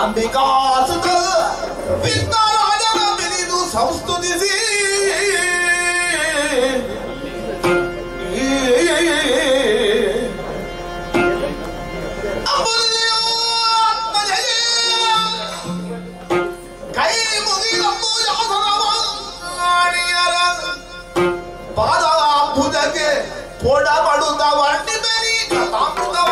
ಅಂಬಿಕಾ ಸುತ ವಿಘ್ನರಾಜನ ಮೆಲಿದು ಸಂಸ್ತುತಿಸಿ ಕೈ ಮುಗಿದಪ್ಪು ಯಾಸನವಾಣಿಯರ ಪಾದ ಭುಜಕ್ಕೆ ಪೊಡ ಪಡುತ್ತ ವರ್ಣಿತನಿ ಕಥಾಮೃತವ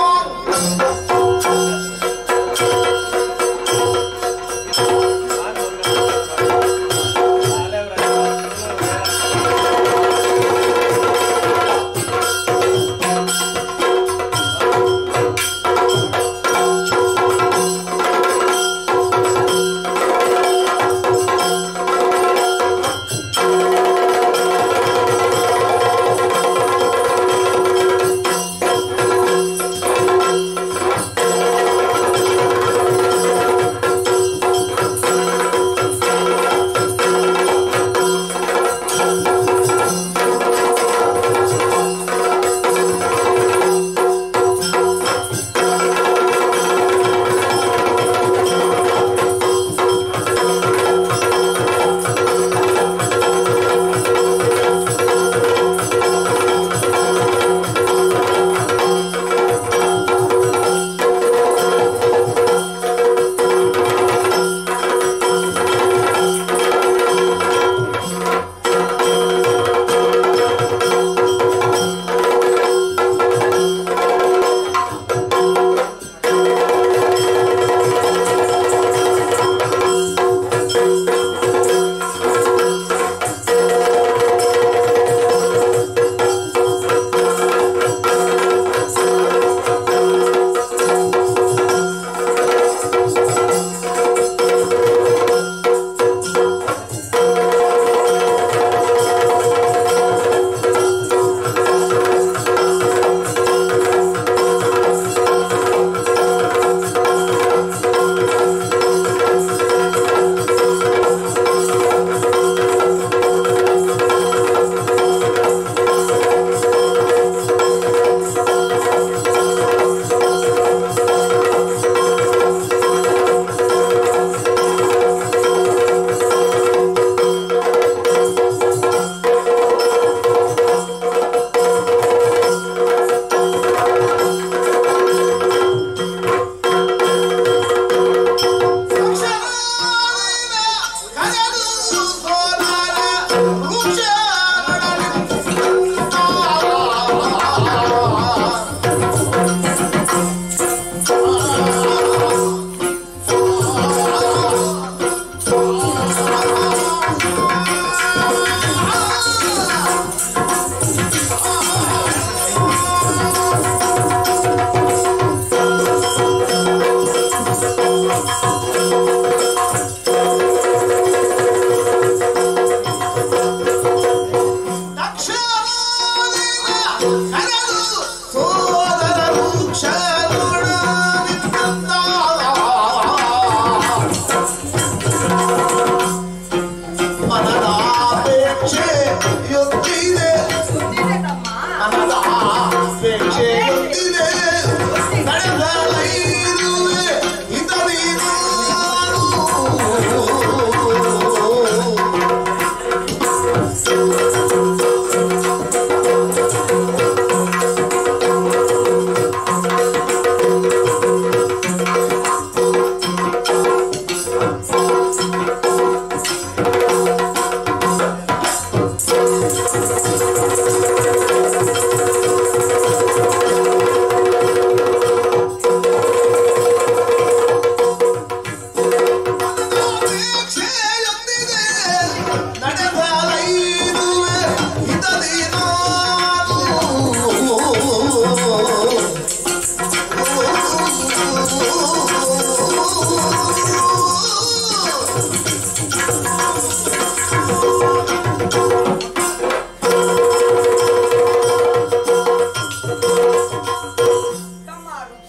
ತಮ್ಮ ವೃಕ್ಷ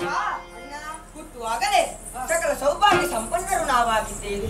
ಹುಟ್ಟುವಾಗಲೇ ಸಕಲ ಸೌಭಾಗ್ಯ ಸಂಪನ್ನರು ನಾವಾಗಿದ್ದೇವೆ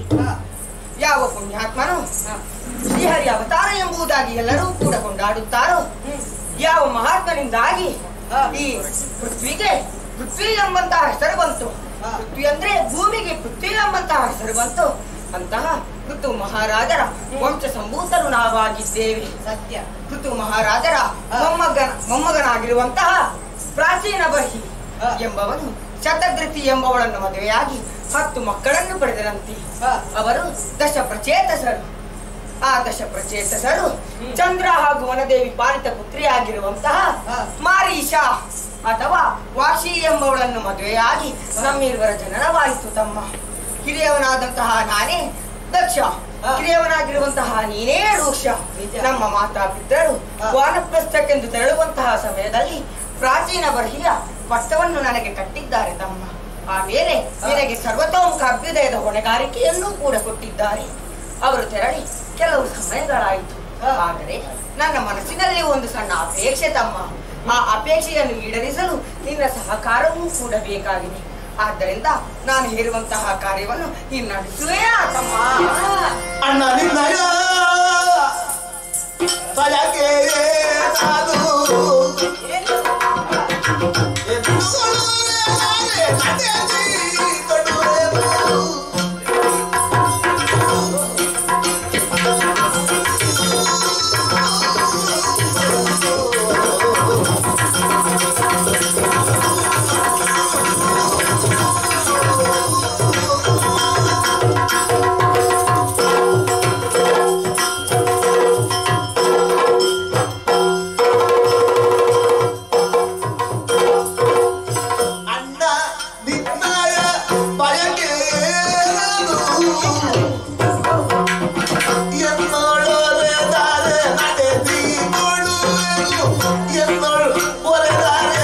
ಯಾವ ಪುಣ್ಯಾತ್ಮನು ಶ್ರೀಹರಿ ಅವತಾರ ಎಂಬುದಾಗಿ ಎಲ್ಲರೂ ಕೂಡ ಕೊಂಡಾಡುತ್ತಾರೋ ಯಾವ ಮಹಾತ್ಮನಿಂದಾಗಿ ಈ ಪೃಥ್ವಿಗೆ ಪೃಥ್ವಿ ಎಂಬಂತಹ ಹೆಸರು ಬಂತು ಪೃಥ್ವಿ ಅಂದ್ರೆ ಭೂಮಿಗೆ ಪೃಥ್ವಿ ಎಂಬಂತಹ ಹೆಸರು ಬಂತು ಅಂತಹ ಪೃಥು ಮಹಾರಾಜರ ವಂಶ ಸಂಭೂತರು ನಾವಾಗಿದ್ದೇವೆ ಸತ್ಯ ಪೃಥು ಮಹಾರಾಜರ ಮೊಮ್ಮಗನ ಮೊಮ್ಮಗನಾಗಿರುವಂತಹ ಪ್ರಾಚೀನ ಬಹಿ ಹ. ಎಂಬವನು ಶತಧೃತಿ ಎಂಬವಳನ್ನು ಮದುವೆಯಾಗಿ ಹತ್ತು ಮಕ್ಕಳನ್ನು ಪಡೆದರಂತೆ ಹ. ಅವರು ದಶ ಪ್ರಚೇತಸರು ಆ ದಶ ಪ್ರಚೇತಸರು ಚಂದ್ರ ಹಾಗೂ ವನದೇವಿ ಪಾಲಿತ ಪುತ್ರಿಯಾಗಿರುವಂತಹ ಹ. ಮಾರೀಷ ಅಥವಾ ವಾಶಿ ಎಂಬವಳನ್ನು ಮದುವೆಯಾಗಿ ನಮ್ಮಿರುವರ ಜನನವಾಯಿತು ತಮ್ಮ ಹಿರಿಯವನಾದಂತಹ ನಾನೇ ದಕ್ಷ ಹ. ಕಿರಿಯವನಾಗಿರುವಂತಹ ನೀನೇ ಋಷ ನಿಜ. ನಮ್ಮ ಮಾತಾ ಪಿತರು ಹ. ವಾನಪ್ರಸ್ಥಕ್ಕೆಂದು ತೆರಳುವಂತಹ ಸಮಯದಲ್ಲಿ ಪ್ರಾಚೀನ ಬರ್ಹಿಯ ಪಟ್ಟವನ್ನು ನನಗೆ ಕಟ್ಟಿದ್ದಾರೆ ತಮ್ಮ ಆಮೇಲೆ ನಿನಗೆ ಸರ್ವತೋಮುಖ ಅಭ್ಯುದಯದ ಹೊಣೆಗಾರಿಕೆಯನ್ನೂ ಕೂಡ ಕೊಟ್ಟಿದ್ದಾರೆ ಅವರು ತೆರಳಿ ಕೆಲವು ಸಮಯಗಳಾಯಿತು ಹ. ಆದರೆ ನನ್ನ ಮನಸ್ಸಿನಲ್ಲಿ ಒಂದು ಸಣ್ಣ ಅಪೇಕ್ಷೆ ತಮ್ಮ ಆ ಅಪೇಕ್ಷೆಯನ್ನು ಈಡೇರಿಸಲು ನಿನ್ನ ಸಹಕಾರವೂ ಕೂಡ ಬೇಕಾಗಿದೆ ಆದ್ದರಿಂದ ನಾನು ಹೇರುವಂತಹ ಕಾರ್ಯವನ್ನು ನೀನು ನಡೆಸುವೆಯಾ ತಮ್ಮ ಅಣ್ಣ ನಿನ್ನಯ ಬಯಕೆ ನಾನು ಎದ್ದುಕೊಳ್ಳುವೆ ನಡೆದಿ ತೊಡುವೆನು. ಅಣ್ಣ ನಿನ್ನಯ ಬಯಕೆ ನಾನು ಎನ್ನೊಳೊರೆದರೆ ನಡೆದಿಕೊಳ್ಳುವೆನು ಎನ್ನೊಳ್ ಒರೆದರೆ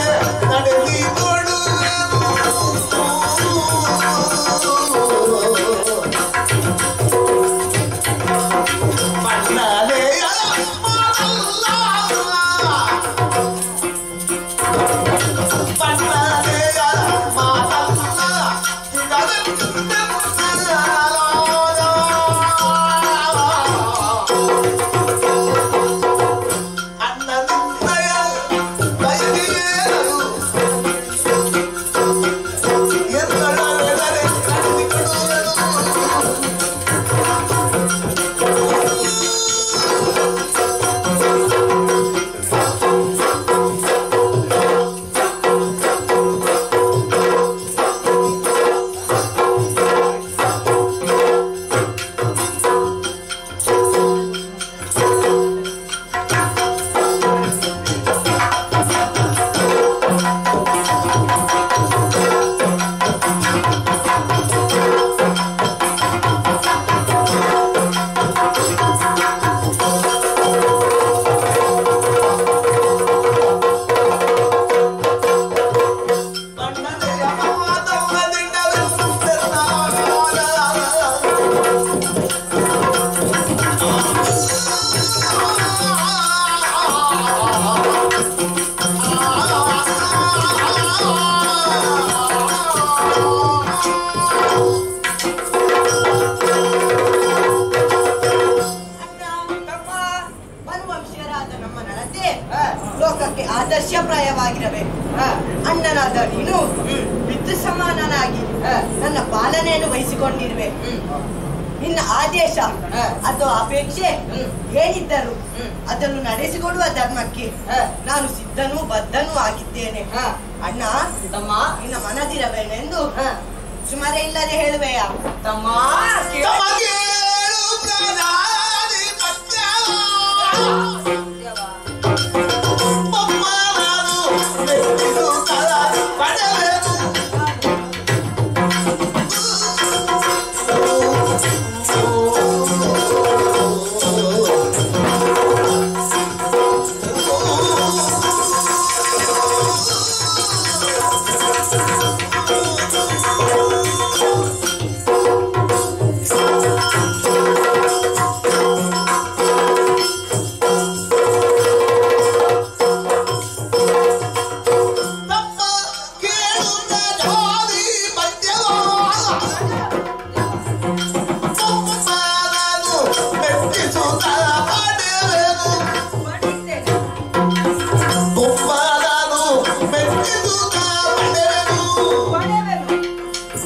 ನಡೆದಿಕೊಳ್ಳುವೆನು ಮನ್ನಲೆಯ ಮಾತಲ್ಲ ಪನ್ನಲೆಯ ಮಾತಲ್ಲ ಅನ್ನ ನಿನ್ನಯ ಬಯಲಿಯೇನು ಎನ್ನೊಳಗೆದರೆ ನಡೆದುಕೊಳ್ಳುವೆನು ಪನ್ನಲೆಯ ಮಾತಲ್ಲ ತಮ್ಮ ಮನುವಂಶೀಯರಾದ ನಮ್ಮ ನಡತೆ ಲೋಕಕ್ಕೆ ಆದರ್ಶಪ್ರಾಯವಾಗಿರಬೇಕು ಅಣ್ಣನಾದ ನೀನು ಪಿತೃ ಸಮಾನನಾಗಿ ನನ್ನ ಪಾಲನೆಯನ್ನು ವಹಿಸಿಕೊಂಡಿರುವೆ ನಿನ್ನ ಆದೇಶ ಅಥವಾ ಅಪೇಕ್ಷೆ ಹೇಳಿದ್ದರು ಅದನ್ನು ನಡೆಸಿಕೊಡುವ ಧರ್ಮಕ್ಕೆ ನಾನು ಸಿದ್ಧನೂ ಬದ್ಧನೂ ಆಗಿದ್ದೇನೆ ಅಣ್ಣ ತಮ್ಮ ನಿನ್ನ ಮನದಿರಬೇನೆಂದು ಸುಮಾರೇ ಇಲ್ಲದೆ ಹೇಳುವೆಯ ತಮ್ಮ ಕೇಳು. ತಮಗೇಳು ಪ್ರಜಾಧಿಪತ್ಯ. ಬೊಮ್ಮನನು ಮೆಚ್ಚಿಸುತ್ತರ ಪಡೆವೆನು. ತಮ್ಮ ಕೇಳು ಪ್ರಜಾಧಿಪತ್ಯವ. ಬೊಮ್ಮನನು ಮೆಚ್ಚಿಸುತ್ತರ ಪಡೆವೆನು. ಮಾಡಿದ್ದೇನೆ. ಬೊಮ್ಮನನು ಮೆಚ್ಚಿಸುತ್ತರ ಪಡೆವೆನು. ಪಡೆವೆನು.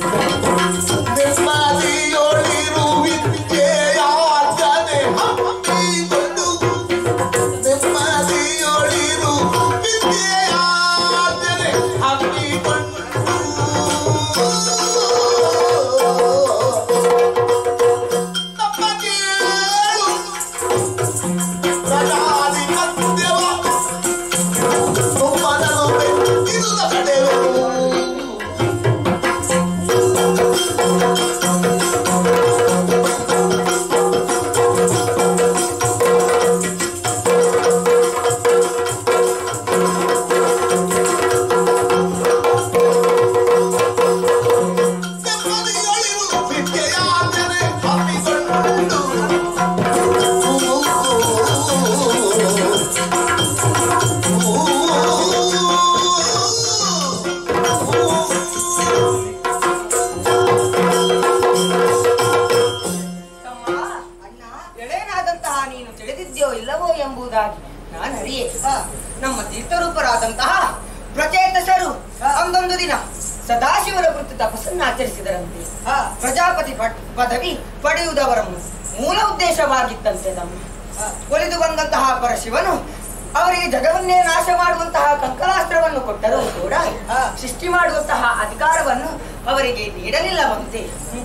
ನೀನು ತಿಳಿದಿದ್ಯೋ ಇಲ್ಲವೋ ಎಂಬುದಾಗಿ ನಾನು ಅರಿಯೆ ಹಾ. ನಮ್ಮ ತೀರ್ಥರೂಪರಾದಂತಹ ಪ್ರಚೇತಸರು ಹಾ. ಒಂದೊಂದು ದಿನ ಸದಾಶಿವರ ಕುರಿತು ತಪಸ್ಸನ್ನು ಆಚರಿಸಿದರಂತೆ ಹಾ. ಪ್ರಜಾಪತಿ ಪಟ್- ಪದವಿ ಪಡೆಯುವುದವರ ಮೂ- ಮೂಲ ಉದ್ದೇಶವಾಗಿತ್ತಂತೆ ನಮ್ಮ ಹಾ. ಒಲಿದು ಬಂದಂತಹ ಪರಶಿವನು ಅವರಿಗೆ ಜಗವನ್ನೇ ನಾಶ ಮಾಡುವಂತಹ ಕಂಕಲಾಸ್ತ್ರವನ್ನು ಕೊಟ್ಟರೂ ಕೂಡ ಹಾ. ಸೃಷ್ಟಿ ಮಾಡುವಂತಹ ಅಧಿಕಾರವನ್ನು ಅವರಿಗೆ ನೀಡಲಿಲ್ಲವಂತೆ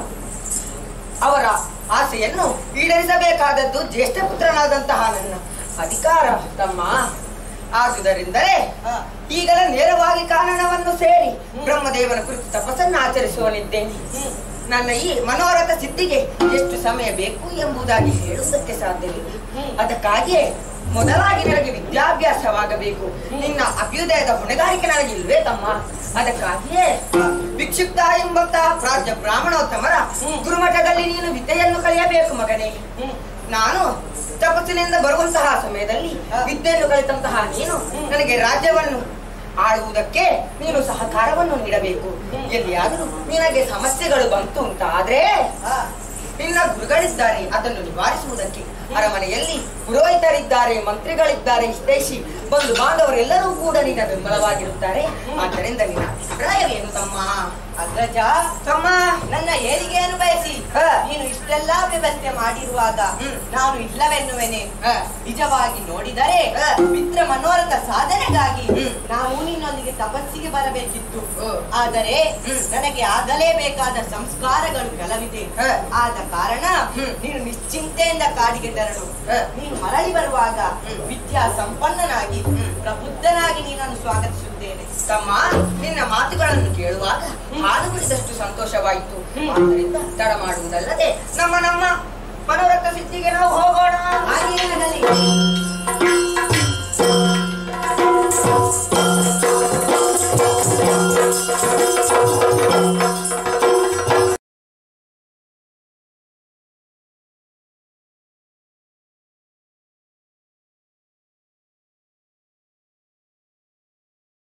ಅವರ ಆಸೆಯನ್ನು ಈಡೇರಿಸಬೇಕಾದದ್ದು ಜ್ಯೇಷ್ಠ ಪುತ್ರನಾದಂತಹ ನನ್ನ ಅಧಿಕಾರ ತಮ್ಮ ಆದುದರಿಂದಲೇ ಹಾ. ಈಗಲೇ ನೇರವಾಗಿ ಕಾನನವನ್ನು ಸೇರಿ ಬ್ರಹ್ಮದೇವನ ಕುರಿತು ತಪಸ್ಸನ್ನು ಆಚರಿಸುವನಿದ್ದೇನೆ ಹ್ಮ್. ನನ್ನ ಈ ಮನೋರಥ ಸಿದ್ಧಿಗೆ ಎಷ್ಟು ಸಮಯ ಬೇಕು ಎಂಬುದಾಗಿ ಹೇಳುವುದಕ್ಕೆ ಸಾಧ್ಯವಿಲ್ಲ ಹ್ಮ್. ಅದಕ್ಕಾಗಿಯೇ ಮೊದಲಾಗಿ ನನಗೆ ವಿದ್ಯಾಭ್ಯಾಸವಾಗಬೇಕು ನಿನ್ನ ಅಭ್ಯುದಯದ ಹೊಣೆಗಾರಿಕೆ ನನಗಿಲ್ವೇ ತಮ್ಮ ಅದಕ್ಕಾಗಿಯೇ ವಿಕ್ಷಿಪ್ತ ಎಂಬಂತಹ ಪ್ರಾಜ್ಯ ಬ್ರಾಹ್ಮಣೋತ್ತಮರ ಹ್ಮ್. ಗುರುಮಠದಲ್ಲಿ ನೀನು ವಿದ್ಯೆಯನ್ನು ಕಲಿಯಬೇಕು ಮಗನೇ ಹ್ಮ್. ನಾನು ತಪಸ್ಸಿನಿಂದ ಬರುವಂತಹ ಸಮಯದಲ್ಲಿ ಹಾ. ವಿದ್ಯೆಯನ್ನು ಕಲಿತಂತಹ ನೀನು ಹ್ಮ್. ನನಗೆ ರಾಜ್ಯವನ್ನು ಆಳುವುದಕ್ಕೆ ನೀನು ಸಹಕಾರವನ್ನು ನೀಡಬೇಕು ಹ್ಮ್. ಎಲ್ಲಿಯಾದರೂ ನಿನಗೆ ಸಮಸ್ಯೆಗಳು ಬಂತು ಅಂತ ಆದ್ರೆ ಹಾ. ನಿನ್ನ ಗುರುಗಳಿದ್ದಾರೆ ಅದನ್ನು ನಿವಾರಿಸುವುದಕ್ಕೆ ಅರಮನೆಯಲ್ಲಿ ಪುರೋಹಿತರಿದ್ದಾರೆ ಮಂತ್ರಿಗಳಿದ್ದಾರೆ ಹಿತೈಷಿ ಬಂಧು ಬಾಂಧವರೆಲ್ಲರೂ ಕೂಡ ನಿನ್ನ ಬೆಂಬಲವಾಗಿರುತ್ತಾರೆ ಆದ್ದರಿಂದ ನಿನ್ನ ಅಭಿಪ್ರಾಯವೇನು ತಮ್ಮ ಅಗ್ರಜ ತಮ್ಮ ನನ್ನ ಏಳಿಗೆಯನ್ನು ಬಯಸಿ ಹಾ. ನೀನು ಇಷ್ಟೆಲ್ಲಾ ವ್ಯವಸ್ಥೆ ಮಾಡಿರುವಾಗ ಹ್ಮ್. ನಾನು ಇಲ್ಲವೆನ್ನುವೆನೆ ಹ, ನಿಜವಾಗಿ ನೋಡಿದರೆ ಹಾ. ಮಿತ್ರ ಮನೋರಥ ಸಾಧನೆಗಾಗಿ ಹ್ಮ್. ನಾವು ನಿನ್ನೊಂದಿಗೆ ತಪಸ್ಸಿಗೆ ಬರಬೇಕಿತ್ತು ಓ. ಆದರೆ ಹ್ಮ್. ನನಗೆ ಆಗಲೇಬೇಕಾದ ಸಂಸ್ಕಾರಗಳು ಕೆಲವಿದೆ ಹಾ. ಆದ ಕಾರಣ ಹ್ಮ್. ನೀನು ನಿಶ್ಚಿಂತೆಯಿಂದ ಕಾಡಿಗೆ ತೆರಳು ಹಾ. ನೀನು ಮರಳಿ ಬರುವಾಗ ಹ್ಮ್. ವಿದ್ಯಾ ಸಂಪನ್ನನಾಗಿ ಹ್ಮ್. ಪ್ರಬುದ್ಧನಾಗಿ ನೀನನ್ನು ಸ್ವಾಗತಿಸುತ್ತೇನೆ ತಮ್ಮ ನಿನ್ನ ಮಾತುಗಳನ್ನು ಕೇಳುವಾಗ ಹಾಲು ಕುಡಿದಷ್ಟು ಸಂತೋಷವಾಯಿತು ಹ್ಮ್. ಆದ್ದರಿಂದ ತಡ ಮಾಡುವುದಲ್ಲದೆ ನಮ್ಮ ನಮ್ಮ ಮನೋರಥ ಸಿದ್ಧಿಗೆ ನಾವು ಹೋಗೋಣ ಹಾಗೆಯೇ ಆಗಲಿ